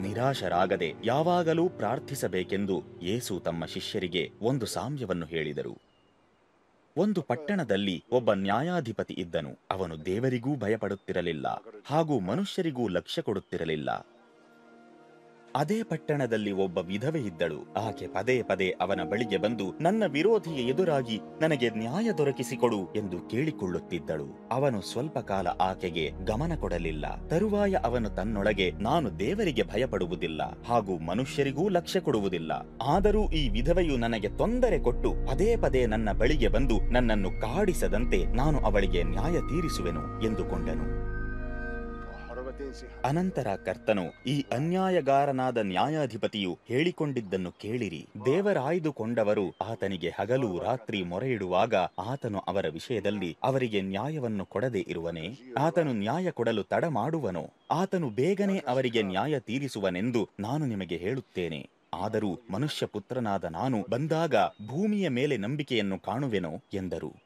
ನಿರಾಶರಾಗದೆ ಯಾವಾಗಲೂ ಪ್ರಾರ್ಥಿಸಬೇಕೆಂದು ಯೇಸು ತಮ್ಮ ಶಿಷ್ಯರಿಗೆ ಒಂದು ಸಾಮ್ಯವನ್ನು ಹೇಳಿದರು ಒಂದು ಪಟ್ಟಣದಲ್ಲಿ ಒಬ್ಬ ನ್ಯಾಯಾಧಿಪತಿ ಇದ್ದನು ಅವನು ದೇವರಿಗೂ ಭಯಪಡುತ್ತಿರಲಿಲ್ಲ ಹಾಗೂ ಮನುಷ್ಯರಿಗೂ ಲಕ್ಷ್ಯ ಕೊಡುತ್ತಿರಲಿಲ್ಲ ಅದೇ ಪಟ್ಟಣದಲ್ಲಿ ಒಬ್ಬ ವಿಧವೆ ಇದ್ದಳು ಆಕೆ ಪದೇ ಪದೇ ಅವನ ಬಳಿಗೆ ಬಂದು ನನ್ನ ವಿರೋಧಿಗೆ ಎದುರಾಗಿ ನನಗೆ ನ್ಯಾಯ ದೊರಕಿಸಿಕೊಡು ಎಂದು ಕೇಳಿಕೊಳ್ಳುತ್ತಿದ್ದಳು ಅವನು ಸ್ವಲ್ಪ ಕಾಲ ಆಕೆಗೆ ಗಮನ ಕೊಡಲಿಲ್ಲ ತರುವಾಯ ಅವನು ತನ್ನೊಳಗೆ ನಾನು ದೇವರಿಗೆ ಭಯಪಡುವುದಿಲ್ಲ ಹಾಗೂ ಮನುಷ್ಯರಿಗೂ ಲಕ್ಷ್ಯ ಕೊಡುವುದಿಲ್ಲ ಆದರೂ ಈ ವಿಧವೆಯು ನನಗೆ ತೊಂದರೆ ಕೊಟ್ಟು ಪದೇ ಪದೇ ನನ್ನ ಬಳಿಗೆ ಬಂದು ನನ್ನನ್ನು ಕಾಡಿಸದಂತೆ ನಾನು ಅವಳಿಗೆ ನ್ಯಾಯ ತೀರಿಸುವೆನು ಎಂದುಕೊಂಡನು ಅನಂತರ ಕರ್ತನು ಈ ಅನ್ಯಾಯಗಾರನಾದ ನ್ಯಾಯಾಧಿಪತಿಯು ಹೇಳಿಕೊಂಡಿದ್ದನ್ನು ಕೇಳಿರಿ ದೇವರಾಯ್ದುಕೊಂಡವರು ಆತನಿಗೆ ಹಗಲು ರಾತ್ರಿ ಮೊರೆಯಿಡುವಾಗ ಆತನು ಅವರ ವಿಷಯದಲ್ಲಿ ಅವರಿಗೆ ನ್ಯಾಯವನ್ನು ಕೊಡದೆ ಇರುವನೇ ಆತನು ನ್ಯಾಯ ಕೊಡಲು ತಡ ಮಾಡುವನೋ ಆತನು ಬೇಗನೆ ಅವರಿಗೆ ನ್ಯಾಯ ತೀರಿಸುವನೆಂದು ನಾನು ನಿಮಗೆ ಹೇಳುತ್ತೇನೆ ಆದರೂ ಮನುಷ್ಯ ಪುತ್ರನಾದ ನಾನು ಬಂದಾಗ ಭೂಮಿಯ ಮೇಲೆ ನಂಬಿಕೆಯನ್ನು ಕಾಣುವೆನೋ ಎಂದರು